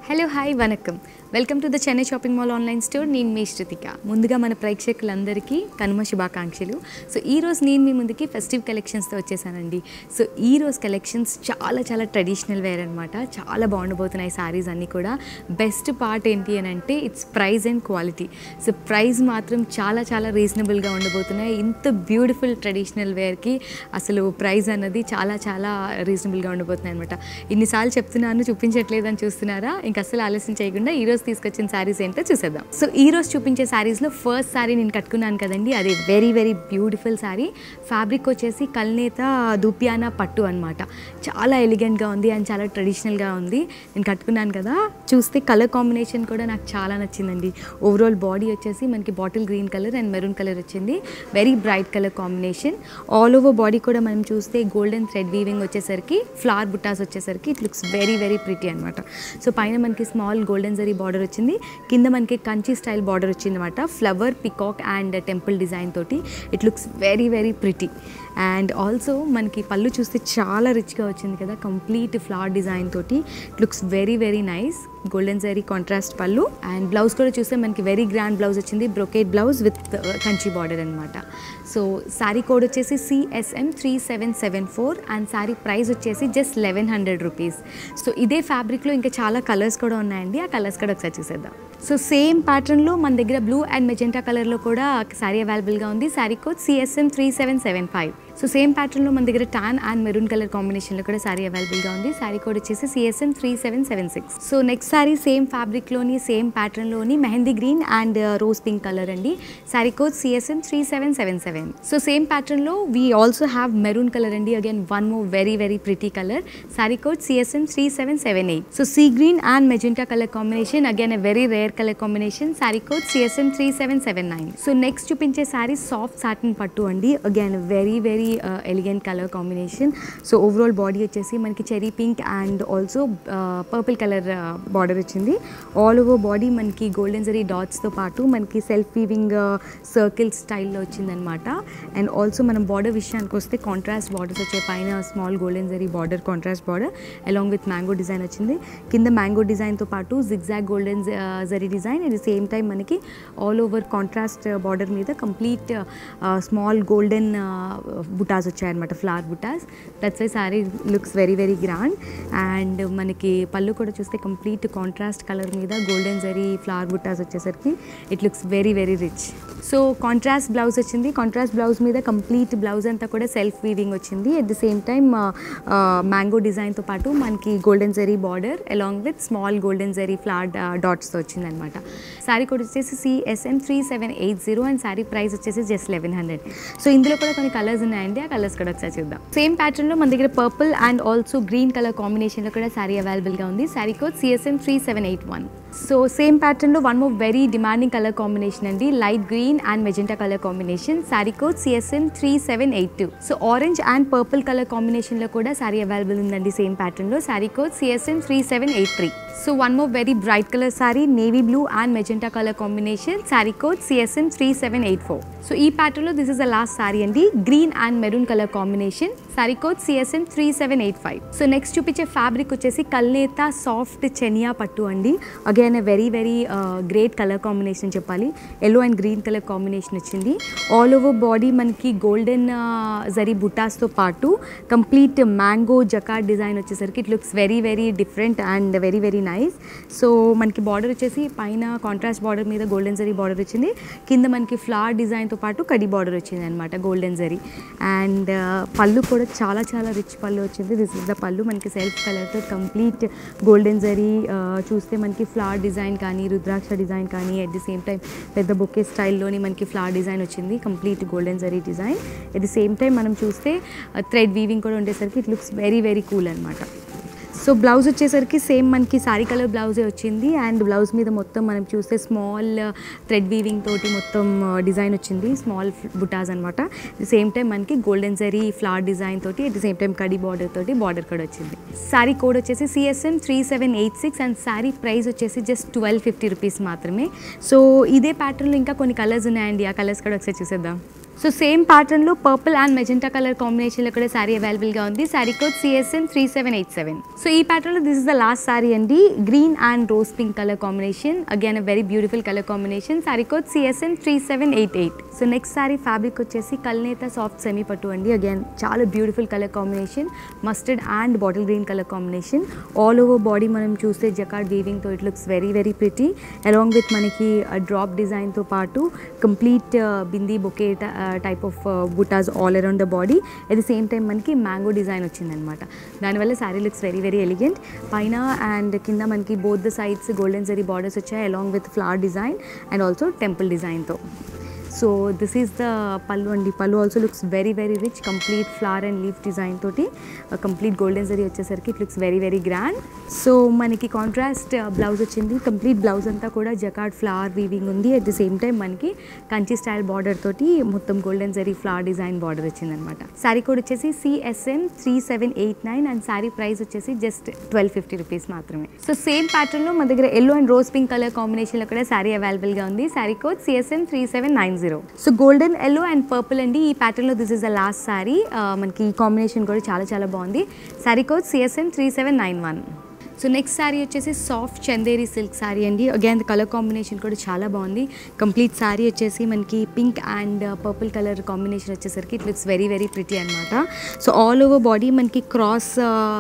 hello hi వనక్కం welcome to the Chennai shopping mall online store నేను మీ శృతిక ముందుగా మన ప్రేక్షకులందరికీ కనుమ శుభాకాంక్షలు సో ఈ రోజు నేను మీ ముందుకి ఫెస్టివ్ కలెక్షన్స్తో వచ్చేసానండి సో ఈ రోజు కలెక్షన్స్ చాలా చాలా ట్రెడిషనల్ వేర్ అనమాట చాలా బాగుండబోతున్నాయి శారీస్ అన్నీ కూడా బెస్ట్ పార్ట్ ఏంటి అని అంటే it's price and quality so price మాత్రం చాలా చాలా రీజనబుల్గా ఉండబోతున్నాయి ఇంత బ్యూటిఫుల్ ట్రెడిషనల్ వేర్కి అసలు ప్రైస్ అన్నది చాలా చాలా రీజనబుల్గా ఉండబోతున్నాయి అనమాట ఇన్నిసార్లు చెప్తున్నాను చూపించట్లేదని చూస్తున్నారా ఇంకా అసలు ఆలస్యం చేయకుండా ఈ రోజు తీసుకొచ్చిన శారీస్ ఏంటో చూసేద్దాం సో ఈ రోజు చూపించే శారీస్లో ఫస్ట్ శారీ నేను కట్టుకున్నాను కదండి అది very very beautiful sari fabric వచ్చేసి కల్నేత దూపియానా పట్టు అనమాట చాలా ఎలిగెంట్గా ఉంది అండ్ చాలా ట్రెడిషనల్గా ఉంది నేను కట్టుకున్నాను కదా చూస్తే కలర్ కాంబినేషన్ కూడా నాకు చాలా నచ్చిందండి ఓవరాల్ బాడీ వచ్చేసి మనకి bottle green colour and maroon colour వచ్చింది very bright colour combination all over body కూడా మనం చూస్తే గోల్డెన్ థ్రెడ్ వీవింగ్ వచ్చేసరికి ఫ్లవర్ బుట్టాస్ వచ్చేసరికి it looks very very pretty అనమాట సో పైన మనకి స్మాల్ గోల్డెన్ జరీ బార్డర్ వచ్చింది కింద మనకి కంచి స్టైల్ బార్డర్ వచ్చింది అనమాట flower peacock and temple design తోటి it looks very very pretty and also మనకి పళ్ళు చూస్తే చాలా రిచ్గా వచ్చింది కదా కంప్లీట్ ఫ్లవర్ డిజైన్ తోటి it looks very very nice golden zari contrast పళ్ళు అండ్ బ్లౌజ్ కూడా చూస్తే మనకి వెరీ గ్రాండ్ బ్లౌజ్ వచ్చింది brocade blouse with Kanchi border అనమాట సో శారీ కోడ్ వచ్చేసి CSM three seven seven four and sari price వచ్చేసి just eleven hundred rupees so ఇదే ఫ్యాబ్రిక్లో ఇంకా చాలా కలర్స్ కూడా ఉన్నాయండి ఆ కలర్స్ కూడా ఒకసారి చూసేద్దాం సో సేమ్ ప్యాటర్న్లో మన దగ్గర బ్లూ అండ్ మెజెంటా కలర్లో కూడా శారీ అవైలబుల్గా ఉంది sari code CSM three seven seven five so same ప్యాటర్న్లో మన దగ్గర టాన్ అండ్ మెరూన్ కలర్ కాంబినేషన్లో కూడా శారీ అవైలబుల్గా ఉంది శారీ కోడ్ వచ్చేసి CSM three seven seven six so next sari same ఫ్యాబ్రిక్లోని సేమ్ ప్యాటర్న్లోని mehndi green and rose pink colour అండి sari code CSM three seven seven seven so same ప్యాటర్న్లో we also have maroon colour అండి again one more very very pretty colour sari code CSM three seven seven eight so sea green and magenta colour combination again a very rare colour combination sari code CSM three seven seven nine so next చూపించే sari soft satin పట్టు అండి again very very elegant colour combination so overall body వచ్చేసి మనకి cherry pink and also purple colour border వచ్చింది all over body మనకి golden zari డాట్స్తో పాటు మనకి సెల్ఫ్ వీవింగ్ సర్కిల్ స్టైల్లో వచ్చిందనమాట అండ్ ఆల్సో మనం బార్డర్ విషయానికి వస్తే కాంట్రాస్ట్ బార్డర్స్ వచ్చే పైన small golden zari border contrast border along with mango design వచ్చింది కింద మ్యాంగో డిజైన్తో పాటు zigzag golden zari design at the same time మనకి ఆల్ ఓవర్ కాంట్రాస్ట్ బార్డర్ మీద కంప్లీట్ స్మాల్ గోల్డెన్ బుటాస్ వచ్చాయన్నమాట flower butas that's why sari looks very very grand and మనకి పళ్ళు కూడా చూస్తే కంప్లీట్ కాంట్రాస్ట్ కలర్ మీద గోల్డెన్ జరీ ఫ్లవర్ బుటాస్ వచ్చేసరికి it looks very very rich so contrast blouse వచ్చింది contrast blouse మీద కంప్లీట్ బ్లౌజ్ అంతా కూడా సెల్ఫ్ వీవింగ్ వచ్చింది at the same time mango డిజైన్తో పాటు మనకి golden zari border along with small golden zari flower డాట్స్తో వచ్చిందనమాట శారీ కూడా వచ్చేసి CSN three seven eight zero and sari price వచ్చేసి జస్ట్ లెవెన్ హండ్రెడ్ సో ఇందులో కూడా కొన్ని కలర్స్ ఉన్నాయండి ఆ కలర్స్ కూడా ఒకసారి చూద్దాం సేమ్ ప్యాటర్న్లో మన దగ్గర purple and also green colour కాంబినేషన్లో కూడా శారీ అవైలబుల్గా ఉంది sari code CSN three seven eight one so same ప్యాటర్న్లో one more very demanding colour combination అండి light green and magenta colour combination sari code CSN three seven eight two so orange and purple colour కాంబినేషన్లో కూడా sari available ఉందండి same ప్యాటర్న్లో sari code CSN three seven eight three so one more very bright colour sari navy blue and magenta colour combination sari code CSN three seven eight four so ఈ ప్యాటర్న్లో this is the last sari అండి green and maroon colour combination sari code CSN three seven eight five so next చూపించే fabric వచ్చేసి కల్నేత soft చెనియా పట్టు అండి again very very great colour combination చెప్పాలి yellow and green colour combination వచ్చింది ఆల్ ఓవర్ బాడీ మనకి గోల్డెన్ జరీ బుటాస్తో పాటు కంప్లీట్ మ్యాంగో జకార్డ్ డిజైన్ వచ్చేసరికి it looks very very different and very very nice so మనకి బార్డర్ వచ్చేసి పైన కాంట్రాస్ట్ బార్డర్ మీద గోల్డెన్ జరీ బార్డర్ వచ్చింది కింద మనకి ఫ్లవర్ డిజైన్తో పాటు కడి బార్డర్ వచ్చింది అనమాట గోల్డెన్ జరీ అండ్ పళ్ళు కూడా చాలా చాలా రిచ్ పళ్ళు వచ్చింది దిస్ ఇస్ ద పళ్ళు మనకి సెల్ఫ్ కలర్తో కంప్లీట్ గోల్డెన్ జరీ చూస్తే మనకి ఫ్లవర్ డిజైన్ కానీ రుద్రాక్ష డిజైన్ కానీ అట్ ది సేమ్ టైం పెద్ద బొకే స్టైల్లోని మనకి ఫ్లవర్ డిజైన్ వచ్చింది complete golden zari design at the same time మనం చూస్తే థ్రెడ్ వీవింగ్ కూడా ఉండేసరికి it looks very very cool అనమాట సో బ్లౌజ్ వచ్చేసరికి సేమ్ మనకి సారీ కలర్ బ్లౌజే వచ్చింది అండ్ బ్లౌజ్ మీద మొత్తం మనం చూస్తే స్మాల్ థ్రెడ్ వీవింగ్ తోటి మొత్తం డిజైన్ వచ్చింది స్మాల్ బుటాస్ అనమాట సేమ్ టైం మనకి గోల్డెన్ జరీ ఫ్లవర్ డిజైన్ తోటి అట్ ది సేమ్ టైం కడి బార్డర్ తోటి బార్డర్ కూడా వచ్చింది సారీ కోడ్ వచ్చేసి CSM three seven eight six and sari price వచ్చేసి జస్ట్ ట్వెల్వ్ ఫిఫ్టీ రూపీస్ మాత్రమే సో ఇదే ప్యాటర్న్లో ఇంకా కొన్ని కలర్స్ ఉన్నాయండి ఆ కలర్స్ కూడా ఒకసారి చూసేద్దాం సో సేమ్ ప్యాటర్న్లో పర్పుల్ అండ్ మెజెంటా కలర్ కాంబినేషన్లో కూడా శారీ అవైలబుల్గా ఉంది sari code CSN three seven eight seven so ఈ ప్యాటర్న్లో this is the last sari అండి green and rose pink colour combination again a very beautiful colour combination sari code CSN three seven eight eight so next sari fabric వచ్చేసి కల్నేత soft semi పట్టు అండి again చాలా beautiful colour combination mustard and bottle green colour combination all over body మనం చూస్తే jacquard వీవింగ్తో it looks very very pretty along with మనకి drop డిజైన్తో పాటు complete bindi bouquet type of butas all around the body at the same time మనకి mango design వచ్చిందనమాట దానివల్ల sari looks very very elegant పైన అండ్ కింద మనకి both the sides golden zari borders వచ్చాయి along with flower design and also temple డిజైన్తో so this is the pallu అండి పళ్ళు also looks very very rich complete flower and leaf design తోటి complete golden zari వచ్చేసరికి it looks very very grand so మనకి contrast blouse వచ్చింది complete blouse అంతా కూడా jacquard flower weaving ఉంది అట్ ది సేమ్ టైం మనకి కంచి స్టైల్ బార్డర్ తోటి మొత్తం golden zari flower design border వచ్చిందనమాట శారీ కోడ్ వచ్చేసి CSN three seven eight nine and sari price వచ్చేసి జస్ట్ ట్వెల్వ్ ఫిఫ్టీ రూపీస్ మాత్రమే సో సేమ్ ప్యాటర్న్లో మా దగ్గర yellow and rose pink colour కాంబినేషన్లో కూడా శారీ అవైలబుల్గా ఉంది sari code CSN three seven nine zero so golden yellow and purple అండి ఈ ప్యాటర్న్లో this is the last sari మనకి ఈ కాంబినేషన్ కూడా చాలా చాలా బాగుంది sari code CSN three seven nine one so next sari వచ్చేసి సాఫ్ట్ చందేరి సిల్క్ శారీ అండి అగైన్ కలర్ కాంబినేషన్ కూడా చాలా బాగుంది కంప్లీట్ శారీ వచ్చేసి మనకి pink and purple colour combination వచ్చేసరికి it looks very very pretty అనమాట సో ఆల్ ఓవర్ బాడీ మనకి క్రాస్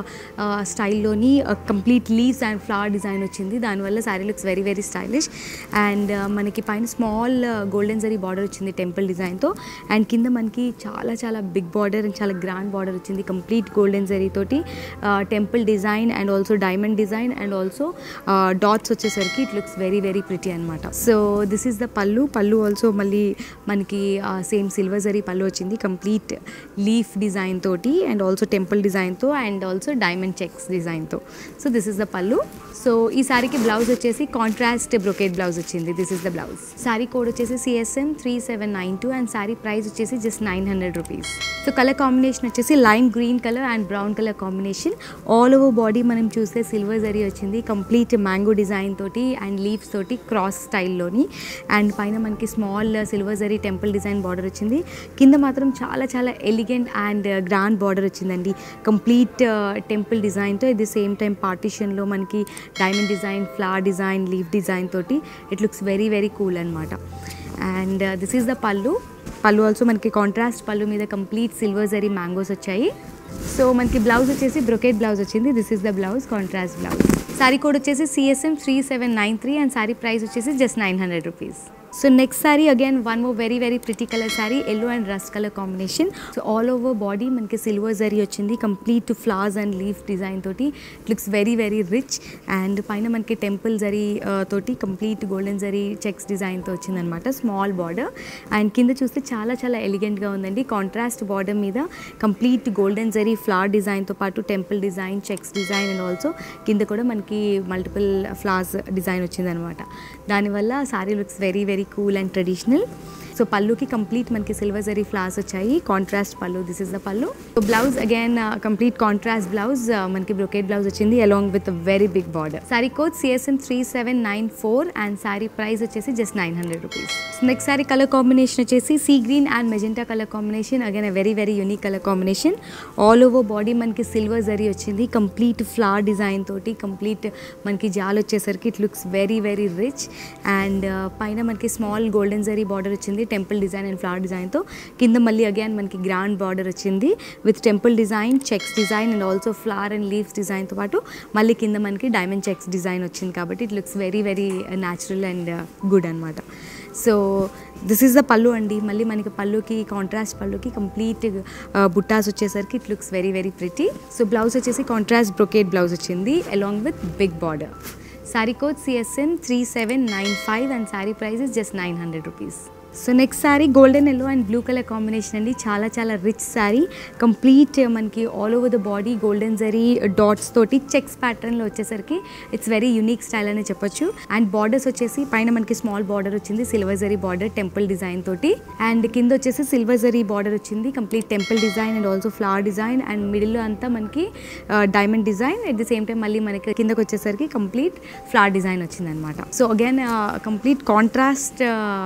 స్టైల్లోని complete leaves and flower design వచ్చింది దానివల్ల sari looks very very stylish and మనకి పైన స్మాల్ గోల్డెన్ జరీ బార్డర్ వచ్చింది టెంపుల్ డిజైన్తో అండ్ కింద మనకి చాలా చాలా బిగ్ బార్డర్ అండ్ చాలా గ్రాండ్ బార్డర్ వచ్చింది కంప్లీట్ గోల్డెన్ జరీ తోటి temple design and also diamond design and also dots వచ్చేసరికి it looks very very pretty అనమాట so this is the pallu pallu also మళ్ళీ మనకి సేమ్ సిల్వర్ జరీ పళ్ళు వచ్చింది కంప్లీట్ లీఫ్ డిజైన్ తోటి and also temple డిజైన్తో and also diamond checks డిజైన్తో so this is the pallu so ఈ శారీకి బ్లౌజ్ వచ్చేసి కాంట్రాస్ట్ బ్రొకేట్ బ్లౌజ్ వచ్చింది this is the blouse sari code వచ్చేసి CSM three seven nine two and sari price వచ్చేసి just nine hundred rupees so colour combination వచ్చేసి lime green colour and brown colour combination all over body మనం చూస్తే silver zari వచ్చింది complete mango design తోటి and leaves తోటి cross స్టైల్లోని and పైన మనకి small silver zari temple design border వచ్చింది కింద మాత్రం చాలా చాలా ఎలిగెంట్ అండ్ గ్రాండ్ బార్డర్ వచ్చిందండి కంప్లీట్ టెంపుల్ డిజైన్తో ఇది సేమ్ టైం పార్టీషన్లో మనకి diamond design flower design leaf design తోటి it looks very very cool అనమాట and this is the pallu pallu also మనకి కాంట్రాస్ట్ పళ్ళు మీద కంప్లీట్ సిల్వర్ జరీ మ్యాంగోస్ వచ్చాయి సో మనకి బ్లౌజ్ వచ్చేసి బ్రొకేట్ బ్లౌజ్ వచ్చింది this is the blouse contrast blouse sari code వచ్చేసి CSM three seven nine three and sari price వచ్చేసి just nine hundred rupees so next sari again one more very very pretty colour sari yellow and rust colour combination so all over body మనకి silver zari వచ్చింది complete flowers and leaf design తోటి it looks very very rich and పైన మనకి temple zari తోటి complete golden zari checks డిజైన్తో వచ్చిందనమాట small border and కింద చూస్తే చాలా చాలా ఎలిగెంట్గా ఉందండి కాంట్రాస్ట్ బార్డర్ మీద కంప్లీట్ గోల్డెన్ జరీ ఫ్లవర్ డిజైన్తో పాటు temple design checks design and also కింద కూడా మనకి మల్టిపుల్ ఫ్లవర్స్ డిజైన్ వచ్చిందనమాట దానివల్ల sari looks very very cool and traditional so పళ్ళుకి కంప్లీట్ మనకి సిల్వర్ జరీ ఫ్లవర్స్ వచ్చాయి contrast pallu this is the pallu so blouse again complete contrast blouse మనకి బ్రొకేట్ బ్లౌజ్ వచ్చింది along with very big border sari code CSN three seven nine four and sari price వచ్చేసి just nine hundred rupees next sari colour combination వచ్చేసి sea green and magenta colour combination again very very unique colour combination all over body మనకి silver zari వచ్చింది complete flower design తోటి complete మనకి జాల్ వచ్చేసరికి it looks very very rich and పైన మనకి small golden zari border వచ్చింది టెంపుల్ డిజైన్ అండ్ ఫ్లవర్ డిజైన్తో కింద మళ్ళీ అగైన్ మనకి గ్రాండ్ బార్డర్ వచ్చింది with temple design checks design and also flower and leaves డిజైన్తో పాటు మళ్ళీ కింద మనకి డైమండ్ చెక్స్ డిజైన్ వచ్చింది కాబట్టి it looks very very natural and good అనమాట so this is the pallu అండి మళ్ళీ మనకి పళ్ళుకి కాంట్రాస్ట్ పళ్ళుకి కంప్లీట్ బుట్టాస్ వచ్చేసరికి it looks very very pretty so blouse వచ్చేసి కాంట్రాస్ట్ బ్రొకేట్ బ్లౌజ్ వచ్చింది along with big border sari code CSN three seven nine five and sari price is just nine hundred rupees so next sari golden yellow and blue colour combination అండి చాలా చాలా rich sari complete మనకి all over the body golden zari dots తోటి checks ప్యాటర్న్లో వచ్చేసరికి it's very unique style అని చెప్పొచ్చు and borders వచ్చేసి పైన మనకి స్మాల్ బార్డర్ వచ్చింది silver zari border temple design తోటి అండ్ కింద వచ్చేసి సిల్వర్ జరీ బార్డర్ వచ్చింది complete temple design and also flower design and మిడిల్లో అంతా మనకి diamond design at the same time మళ్ళీ మనకి కిందకి వచ్చేసరికి కంప్లీట్ ఫ్లవర్ డిజైన్ వచ్చింది అనమాట సో అగైన్ కంప్లీట్ కాంట్రాస్ట్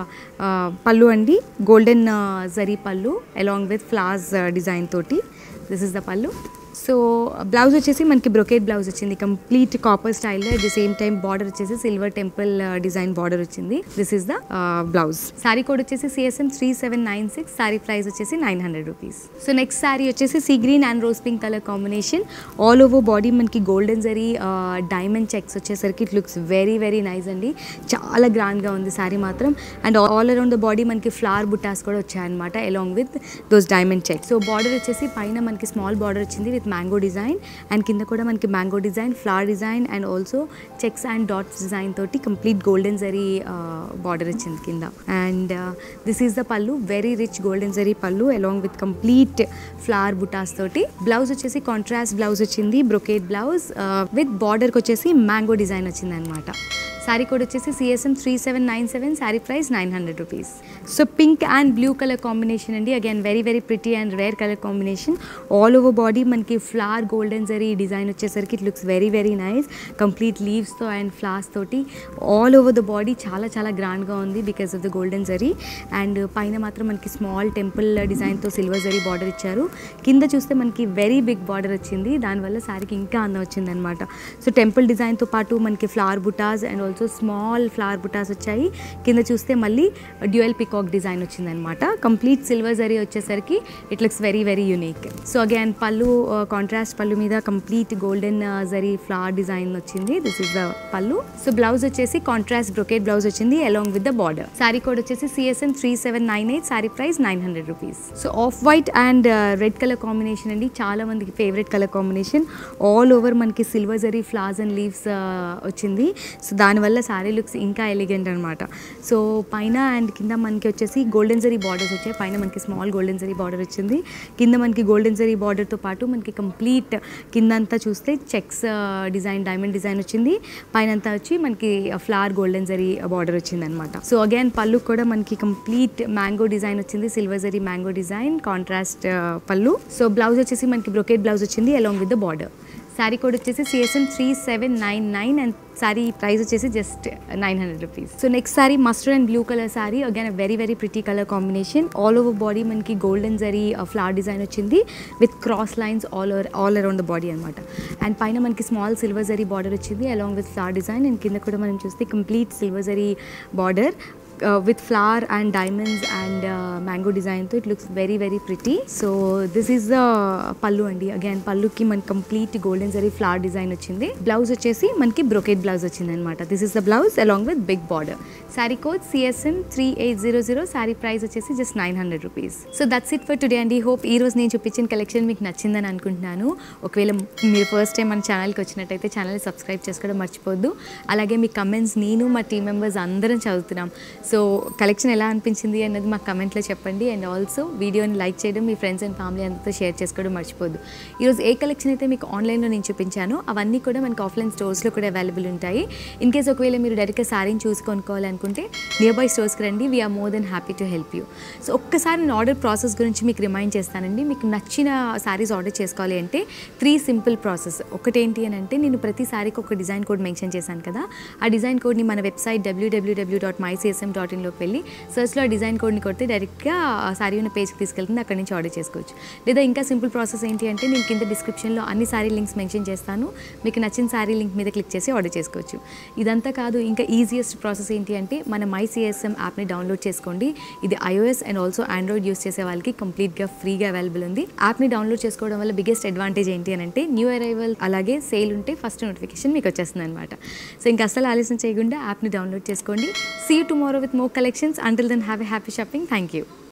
పళ్ళు అండి golden zari pallu along with floss design తోటి this is the pallu so blouse వచ్చేసి మనకి బ్రొకేట్ బ్లౌజ్ వచ్చింది కంప్లీట్ కాపర్ స్టైల్లో at the same time border వచ్చేసి సిల్వర్ టెంపుల్ డిజైన్ బార్డర్ వచ్చింది this is the blouse sari code వచ్చేసి CSM three seven nine six sari price వచ్చేసి nine hundred rupees so next sari వచ్చేసి sea green and rose pink colour combination all over body మనకి golden zari diamond checks వచ్చేసరికి it looks very very nice అండి చాలా గ్రాండ్గా ఉంది సారీ మాత్రం and all around the body మనకి ఫ్లవర్ బుట్టాస్ కూడా వచ్చాయన్నమాట along with those diamond checks so border వచ్చేసి పైన మనకి స్మాల్ బార్డర్ వచ్చింది విత్ మ్యాంగో డిజైన్ అండ్ కింద కూడా మనకి mango design flower design and also checks and dots design తోటి కంప్లీట్ గోల్డెన్ జరీ బార్డర్ వచ్చింది కింద and this is the pallu very rich golden zari pallu along with complete flower buttas తోటి బ్లౌజ్ వచ్చేసి contrast blouse వచ్చింది brocade blouse with బార్డర్కి వచ్చేసి మ్యాంగో డిజైన్ వచ్చింది అనమాట శారీ కోడ్ వచ్చేసి CSM three seven nine seven sari price nine hundred rupees so pink and blue colour combination అండి again very very pretty and rare colour combination all over body మనకి flower golden zari design వచ్చేసరికి it looks very very nice complete లీవ్స్తో and flowers తోటి all over the body చాలా చాలా గ్రాండ్గా ఉంది because of the golden zari and పైన మాత్రం మనకి స్మాల్ టెంపుల్ డిజైన్తో సిల్వర్ జరీ బార్డర్ ఇచ్చారు కింద చూస్తే మనకి వెరీ బిగ్ బార్డర్ వచ్చింది దానివల్ల శారీకి ఇంకా అందం వచ్చిందనమాట సో టెంపుల్ డిజైన్తో పాటు మనకి flower buttas and also small flower buttas వచ్చాయి కింద చూస్తే మళ్ళీ డ్యూయల్ పికాక్ డిజైన్ వచ్చిందనమాట కంప్లీట్ సిల్వర్ జరీ వచ్చేసరికి it looks very very unique so again pallu contrast pallu మీద complete golden zari flower design వచ్చింది this is the pallu so blouse వచ్చేసి కాంట్రాస్ట్ బ్రొకేట్ బ్లౌజ్ వచ్చింది along with the border sari code వచ్చేసి CSN three seven nine eight sari price nine hundred rupees so off white and red colour combination అండి చాలా మందికి favourite colour combination all over మనకి silver zari flowers and leaves వచ్చింది so దానివల్ల sari looks ఇంకా elegant అనమాట so పైన అండ్ కింద మనకి వచ్చేసి గోల్డెన్ జరీ బార్డర్స్ వచ్చాయి పైన మనకి స్మాల్ గోల్డెన్ జరీ బార్డర్ వచ్చింది కింద మనకి గోల్డెన్ జరీ బార్డర్తో పాటు మనకి కంప్లీట్ కిందంతా చూస్తే చెక్స్ డిజైన్ డైమండ్ డిజైన్ వచ్చింది పైన అంతా వచ్చి మనకి ఫ్లవర్ గోల్డెన్ జరీ బార్డర్ వచ్చింది అనమాట సో అగైన్ పళ్ళు కూడా మనకి కంప్లీట్ మ్యాంగో డిజైన్ వచ్చింది silver zari mango design contrast pallu so blouse వచ్చేసి మనకి బ్రొకేట్ బ్లౌజ్ వచ్చింది along with the border sari code వచ్చేసి CSM three seven nine nine and sari price వచ్చేసి just nine hundred rupees so next sari mustard and blue colour sari again very very pretty colour combination all over body మనకి golden zari flower design వచ్చింది with cross lines all over all around the body అనమాట and పైన మనకి small silver zari border వచ్చింది along with flower design and కింద కూడా మనం చూస్తే complete silver zari border with flower and diamonds and mango డిజైన్తో it looks very very pretty so this is the pallu అండి అగైన్ పళ్ళుకి మనకి complete golden zari flower design వచ్చింది బ్లౌజ్ వచ్చేసి మనకి బ్రొకేట్ బ్లౌజ్ వచ్చింది అనమాట this is the blouse along with big border sari code CSM three eight zero zero sari price వచ్చేసి just nine hundred rupees so that's it for today అండి hope ఈ రోజు నేను చూపించిన కలెక్షన్ మీకు నచ్చిందని అనుకుంటున్నాను ఒకవేళ మీరు ఫస్ట్ టైం మన ఛానల్కి వచ్చినట్టయితే ఛానల్ సబ్స్క్రైబ్ చేసుకోవడం మర్చిపోద్దు అలాగే మీ కమెంట్స్ నేను మా టీం మెంబర్స్ అందరం చదువుతున్నాం సో కలెక్షన్ ఎలా అనిపించింది అన్నది మాకు కమెంట్లో చెప్పండి అండ్ ఆల్సో వీడియోని లైక్ చేయడం మీ ఫ్రెండ్స్ అండ్ ఫ్యామిలీ అందరితో షేర్ చేసుకోవడం మర్చిపోద్దు ఈరోజు ఏ కలెక్షన్ అయితే మీకు ఆన్లైన్లో నేను చూపించానో అవన్నీ కూడా మనకి ఆఫ్లైన్ స్టోర్స్లో కూడా అవైలబుల్ ఉంటాయి ఇన్ కేస్ ఒకవేళ మీరు డైరెక్ట్గా శారీని చూసి కొనుక్కోవాలనుకుంటే నియర్ బై స్టోర్స్కి రండి we're more than happy to help you so ఒక్కసారి నేను ఆర్డర్ ప్రాసెస్ గురించి మీకు రిమైండ్ చేస్తానండి మీకు నచ్చిన శారీస్ ఆర్డర్ చేసుకోవాలి అంటే త్రీ సింపుల్ ప్రాసెస్ ఒకటేంటి అని అంటే నేను ప్రతి శారీకి ఒక డిజైన్ కోడ్ మెన్షన్ చేశాను కదా ఆ డిజైన్ కోడ్ని మన వెబ్సైట్ డబ్ల్యూడబ్ల్యూడబ్ల్యూ డాట్ మైసిఎస్ఎం డాట్ ఇన్లోకి వెళ్ళి సర్చ్లో ఆ డిజైన్ కోడ్ని కొడితే డైరెక్ట్గా ఆ శారీ ఉన్న పేజ్కి తీసుకెళ్తుంది అక్కడి నుంచి ఆర్డర్ చేసుకోవచ్చు లేదా ఇంకా సింపుల్ ప్రాసెస్ ఏంటి అంటే నేను కింద డిస్క్రిప్షన్లో అన్ని శారీ లింక్స్ మెన్షన్ చేస్తాను మీకు నచ్చిన శారీ లింక్ మీద క్లిక్ చేసి ఆర్డర్ చేసుకోవచ్చు ఇదంతా కాదు ఇంకా ఈజియెస్ట్ ప్రాసెస్ ఏంటి అంటే మన మై సిఎస్ఎం యాప్ని డౌన్లోడ్ చేసుకోండి ఇది iOS and also Android use చేసే వాళ్ళకి కంప్లీట్గా ఫ్రీగా అవైలబుల్ ఉంది యాప్ని డౌన్లోడ్ చేసుకోవడం వల్ల బిగ్గెస్ట్ అడ్వాంటేజ్ ఏంటి అని అంటే న్యూ అరైవల్ అలాగే సేల్ ఉంటే ఫస్ట్ నోటిఫికేషన్ మీకు వచ్చేస్తుంది అనమాట సో ఇంకా అసలు ఆలస్యం చేయకుండా యాప్ని డౌన్లోడ్ చేసుకోండి see tomorrow with more collections until then have a happy shopping thank you